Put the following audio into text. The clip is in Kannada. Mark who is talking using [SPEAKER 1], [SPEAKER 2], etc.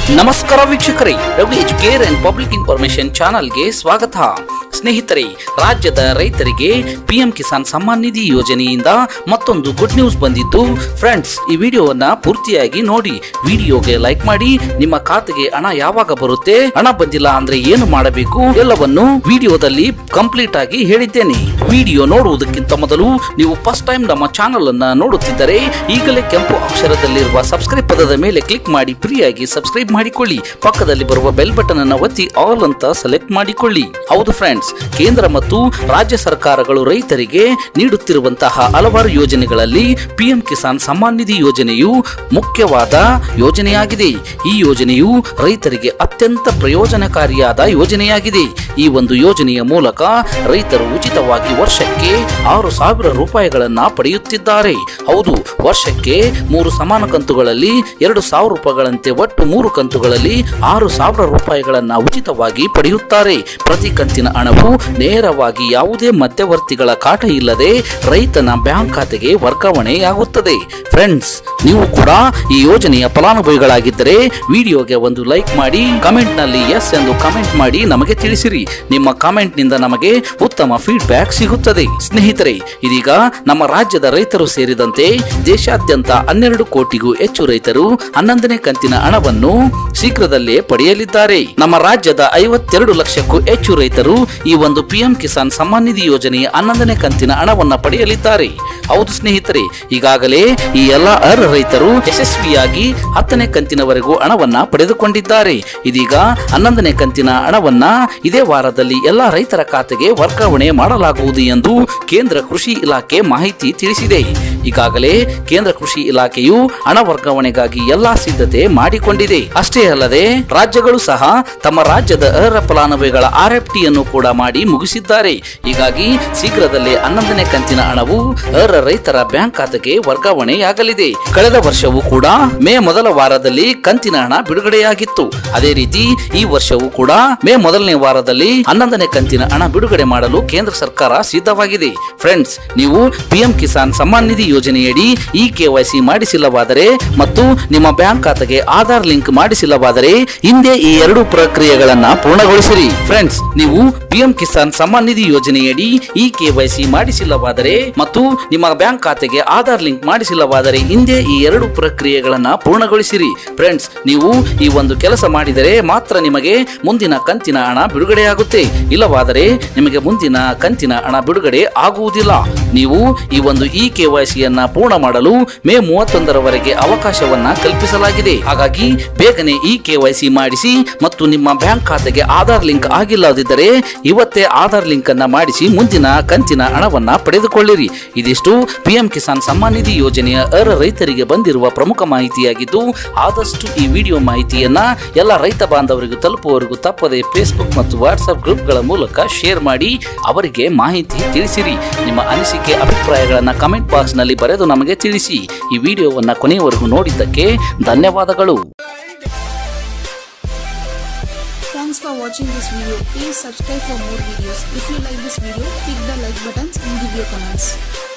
[SPEAKER 1] ನಮಸ್ಕಾರ ವೀಕ್ಷಕರೇ Ravi educare and public information ಚಾನಲ್ಗೆ ಸ್ವಾಗತ ಸ್ನೇಹಿತರೆ ರಾಜ್ಯದ ರೈತರಿಗೆ ಪಿಎಂ ಕಿಸಾನ್ ಸಮ್ಮಾನ್ ನಿಧಿ ಯೋಜನೆಯಿಂದ ಮತ್ತೊಂದು ಗುಡ್ ನ್ಯೂಸ್ ಬಂದಿದ್ದು ಫ್ರೆಂಡ್ಸ್ ಈ ವಿಡಿಯೋವನ್ನ ಪೂರ್ತಿಯಾಗಿ ನೋಡಿ ವಿಡಿಯೋಗೆ ಲೈಕ್ ಮಾಡಿ ನಿಮ್ಮ ಖಾತೆಗೆ ಹಣ ಯಾವಾಗ ಬರುತ್ತೆ ಹಣ ಬಂದಿಲ್ಲ ಅಂದ್ರೆ ಏನು ಮಾಡಬೇಕು ಎಲ್ಲವನ್ನು ವಿಡಿಯೋದಲ್ಲಿ ಕಂಪ್ಲೀಟ್ ಆಗಿ ಹೇಳಿದ್ದೇನೆ ವಿಡಿಯೋ ನೋಡುವುದಕ್ಕಿಂತ ಮೊದಲು ನೀವು ಫಸ್ಟ್ ಟೈಮ್ ನಮ್ಮ ಚಾನಲ್ ಅನ್ನ ನೋಡುತ್ತಿದ್ದರೆ ಈಗಲೇ ಕೆಂಪು ಅಕ್ಷರದಲ್ಲಿರುವ ಸಬ್ಸ್ಕ್ರೈಬ್ ಪದದ ಮೇಲೆ ಕ್ಲಿಕ್ ಮಾಡಿ ಫ್ರೀಯಾಗಿ ಸಬ್ಸ್ಕ್ರೈಬ್ ಮಾಡಿಕೊಳ್ಳಿ ಪಕ್ಕದಲ್ಲಿ ಬರುವ ಬೆಲ್ ಬಟನ್ ಅನ್ನು ಒತ್ತಿ ಆಲ್ ಅಂತ ಸೆಲೆಕ್ಟ್ ಮಾಡಿಕೊಳ್ಳಿ ಹೌದು ಫ್ರೆಂಡ್ಸ್ ಕೇಂದ್ರ ಮತ್ತು ರಾಜ್ಯ ಸರ್ಕಾರಗಳು ರೈತರಿಗೆ ನೀಡುತ್ತಿರುವಂತಹ ಹಲವಾರು ಯೋಜನೆಗಳಲ್ಲಿ ಪಿಎಂ ಕಿಸಾನ್ ಸಮ್ಮಾನ್ ನಿಧಿ ಯೋಜನೆಯು ಮುಖ್ಯವಾದ ಯೋಜನೆಯಾಗಿದೆ ಈ ಯೋಜನೆಯು ರೈತರಿಗೆ ಅತ್ಯಂತ ಪ್ರಯೋಜನಕಾರಿಯಾದ ಯೋಜನೆಯಾಗಿದೆ ಈ ಒಂದು ಯೋಜನೆಯ ಮೂಲಕ ರೈತರು ಉಚಿತವಾಗಿ ವರ್ಷಕ್ಕೆ ಆರು ಸಾವಿರ ರೂಪಾಯಿಗಳನ್ನ ಪಡೆಯುತ್ತಿದ್ದಾರೆ ಹೌದು ವರ್ಷಕ್ಕೆ ಮೂರು ಸಮಾನ ಕಂತುಗಳಲ್ಲಿ ಎರಡು ಸಾವಿರ ರೂಪಾಯಿಗಳಂತೆ ಒಟ್ಟು ಮೂರು ಕಂತುಗಳಲ್ಲಿ ಆರು ಸಾವಿರ ರೂಪಾಯಿಗಳನ್ನ ಉಚಿತವಾಗಿ ಪಡೆಯುತ್ತಾರೆ ಪ್ರತಿ ಕಂತಿನ ಹಣವು ನೇರವಾಗಿ ಯಾವುದೇ ಮಧ್ಯವರ್ತಿಗಳ ಕಾಟ ಇಲ್ಲದೆ ರೈತನ ಬ್ಯಾಂಕ್ ಖಾತೆಗೆ ವರ್ಗಾವಣೆಯಾಗುತ್ತದೆ ಫ್ರೆಂಡ್ಸ್ ನೀವು ಕೂಡ ಈ ಯೋಜನೆಯ ಫಲಾನುಭವಿಗಳಾಗಿದ್ದರೆ ವಿಡಿಯೋಗೆ ಒಂದು ಲೈಕ್ ಮಾಡಿ ಕಮೆಂಟ್ ನಲ್ಲಿ ಎಸ್ ಎಂದು ಕಮೆಂಟ್ ಮಾಡಿ ನಮಗೆ ತಿಳಿಸಿರಿ ನಿಮ್ಮ ಕಾಮೆಂಟ್ ನಿಂದ ನಮಗೆ ಉತ್ತಮ ಫೀಡ್ಬ್ಯಾಕ್ ಸಿಗುತ್ತದೆ ಸ್ನೇಹಿತರೆ ಇದೀಗ ನಮ್ಮ ರಾಜ್ಯದ ರೈತರು ಸೇರಿದಂತೆ ದೇಶಾದ್ಯಂತ ಹನ್ನೆರಡು ಕೋಟಿಗೂ ಹೆಚ್ಚು ರೈತರು ಹನ್ನೊಂದನೇ ಕಂತಿನ ಹಣವನ್ನು ಶೀಘ್ರದಲ್ಲೇ ಪಡೆಯಲಿದ್ದಾರೆ ನಮ್ಮ ರಾಜ್ಯದ ಐವತ್ತೆರಡು ಲಕ್ಷಕ್ಕೂ ಹೆಚ್ಚು ರೈತರು ಈ ಒಂದು ಪಿಎಂ ಕಿಸಾನ್ ಸಮ್ಮಾನ್ ನಿಧಿ ಯೋಜನೆಯ ಹನ್ನೊಂದನೇ ಕಂತಿನ ಹಣವನ್ನ ಪಡೆಯಲಿದ್ದಾರೆ ಹೌದು ಸ್ನೇಹಿತರೆ ಈಗಾಗಲೇ ಈ ಎಲ್ಲಾ ಅರ್ಹ ರೈತರು ಯಶಸ್ವಿಯಾಗಿ ಹತ್ತನೇ ಕಂತಿನವರೆಗೂ ಹಣವನ್ನ ಪಡೆದುಕೊಂಡಿದ್ದಾರೆ ಇದೀಗ ಹನ್ನೊಂದನೇ ಕಂತಿನ ಹಣವನ್ನ ಇದೇ ವಾರದಲ್ಲಿ ಎಲ್ಲಾ ರೈತರ ಖಾತೆಗೆ ವರ್ಗಾವಣೆ ಮಾಡಲಾಗುವುದು ಎಂದು ಕೇಂದ್ರ ಕೃಷಿ ಇಲಾಖೆ ಮಾಹಿತಿ ತಿಳಿಸಿದೆ ಈಗಾಗಲೇ ಕೇಂದ್ರ ಕೃಷಿ ಇಲಾಖೆಯು ಹಣ ವರ್ಗಾವಣೆಗಾಗಿ ಎಲ್ಲಾ ಸಿದ್ಧತೆ ಮಾಡಿಕೊಂಡಿದೆ ಅಷ್ಟೇ ಅಲ್ಲದೆ ರಾಜ್ಯಗಳು ಸಹ ತಮ್ಮ ರಾಜ್ಯದ ಅರ್ಹ ಫಲಾನುಭವಿಗಳ ಆರ್ ಎಫ್ ಟಿಯನ್ನು ಕೂಡ ಮಾಡಿ ಮುಗಿಸಿದ್ದಾರೆ ಹೀಗಾಗಿ ಶೀಘ್ರದಲ್ಲೇ ಹನ್ನೊಂದನೇ ಕಂತಿನ ಹಣವು ಅರ್ಹ ರೈತರ ಬ್ಯಾಂಕ್ ಖಾತೆಗೆ ವರ್ಗಾವಣೆಯಾಗಲಿದೆ ಕಳೆದ ವರ್ಷವೂ ಕೂಡ ಮೇ ಮೊದಲ ವಾರದಲ್ಲಿ ಕಂತಿನ ಹಣ ಬಿಡುಗಡೆಯಾಗಿತ್ತು ಅದೇ ರೀತಿ ಈ ವರ್ಷವೂ ಕೂಡ ಮೇ ಮೊದಲನೇ ವಾರದಲ್ಲಿ ಹನ್ನೊಂದನೇ ಕಂತಿನ ಹಣ ಬಿಡುಗಡೆ ಮಾಡಲು ಕೇಂದ್ರ ಸರ್ಕಾರ ಸಿದ್ಧವಾಗಿದೆ ಫ್ರೆಂಡ್ಸ್ ನೀವು ಪಿಎಂ ಕಿಸಾನ್ ಸಮ್ಮಾನ್ ನಿಧಿ ಯೋಜನೆಯಡಿ ಈ ಕೆವೈಸಿ ಮಾಡಿಸಿಲ್ಲವಾದರೆ ಮತ್ತು ನಿಮ್ಮ ಬ್ಯಾಂಕ್ ಖಾತೆಗೆ ಆಧಾರ್ ಲಿಂಕ್ ಮಾಡಿಸಿಲ್ಲವಾದರೆ ಹಿಂದೆ ಈ ಎರಡು ಪ್ರಕ್ರಿಯೆಗಳನ್ನ ಪೂರ್ಣಗೊಳಿಸಿರಿ ಫ್ರೆಂಡ್ಸ್ ನೀವು ಪಿಎಂ ಕಿಸಾನ್ ಸಮ್ಮಾನ್ ನಿಧಿ ಯೋಜನೆಯಡಿ ಈ ಕೆವೈಸಿ ಮಾಡಿಸಿಲ್ಲವಾದರೆ ಮತ್ತು ನಿಮ್ಮ ಬ್ಯಾಂಕ್ ಖಾತೆಗೆ ಆಧಾರ್ ಲಿಂಕ್ ಮಾಡಿಸಿಲ್ಲವಾದರೆ ಹಿಂದೆ ಈ ಎರಡು ಪ್ರಕ್ರಿಯೆಗಳನ್ನ ಪೂರ್ಣಗೊಳಿಸಿರಿ ಫ್ರೆಂಡ್ಸ್ ನೀವು ಈ ಒಂದು ಕೆಲಸ ಮಾಡಿದರೆ ಮಾತ್ರ ನಿಮಗೆ ಮುಂದಿನ ಕಂತಿನ ಹಣ ಬಿಡುಗಡೆಯಾಗುತ್ತೆ ಇಲ್ಲವಾದರೆ ನಿಮಗೆ ಮುಂದಿನ ಕಂತಿನ ಹಣ ಬಿಡುಗಡೆ ಆಗುವುದಿಲ್ಲ ನೀವು ಈ ಒಂದು ಇ ಕೆವೈಸಿಯನ್ನ ಪೂರ್ಣ ಮಾಡಲು ಮೇ ಮೂವತ್ತೊಂದರವರೆಗೆ ಅವಕಾಶವನ್ನ ಕಲ್ಪಿಸಲಾಗಿದೆ ಹಾಗಾಗಿ ಬೇಗನೆ ಇ ಕೆವೈಸಿ ಮಾಡಿಸಿ ಮತ್ತು ನಿಮ್ಮ ಬ್ಯಾಂಕ್ ಖಾತೆಗೆ ಆಧಾರ್ ಲಿಂಕ್ ಆಗಿಲ್ಲದಿದ್ದರೆ ಇವತ್ತೇ ಆಧಾರ್ ಲಿಂಕ್ ಅನ್ನ ಮಾಡಿಸಿ ಮುಂದಿನ ಕಂತಿನ ಹಣವನ್ನ ಪಡೆದುಕೊಳ್ಳಿರಿ ಇದಿಷ್ಟು ಪಿಎಂ ಕಿಸಾನ್ ಸಮ್ಮಾನ್ ನಿಧಿ ಯೋಜನೆಯ ಅರ್ಹ ರೈತರಿಗೆ ಬಂದಿರುವ ಪ್ರಮುಖ ಮಾಹಿತಿಯಾಗಿದ್ದು ಆದಷ್ಟು ಈ ವಿಡಿಯೋ ಮಾಹಿತಿಯನ್ನ ಎಲ್ಲ ರೈತ ಬಾಂಧವರಿಗೂ ತಲುಪುವವರೆಗೂ ತಪ್ಪದೆ ಫೇಸ್ಬುಕ್ ಮತ್ತು ವಾಟ್ಸ್ಆಪ್ ಗ್ರೂಪ್ಗಳ ಮೂಲಕ ಶೇರ್ ಮಾಡಿ ಅವರಿಗೆ ಮಾಹಿತಿ ತಿಳಿಸಿರಿ ನಿಮ್ಮ ಅನಿಸಿಕೆ ಅಭಿಪ್ರಾಯಗಳನ್ನ ಕಮೆಂಟ್ ಬಾಕ್ಸ್ ನಲ್ಲಿ ಬರೆದು ನಮಗೆ ತಿಳಿಸಿ ಈ ವಿಡಿಯೋವನ್ನ ಕೊನೆಯವರೆಗೂ ನೋಡಿದ್ದಕ್ಕೆ ಧನ್ಯವಾದಗಳು
[SPEAKER 2] Thanks for watching this video. Please subscribe for more videos. If you like this video, click the like buttons and give your comments.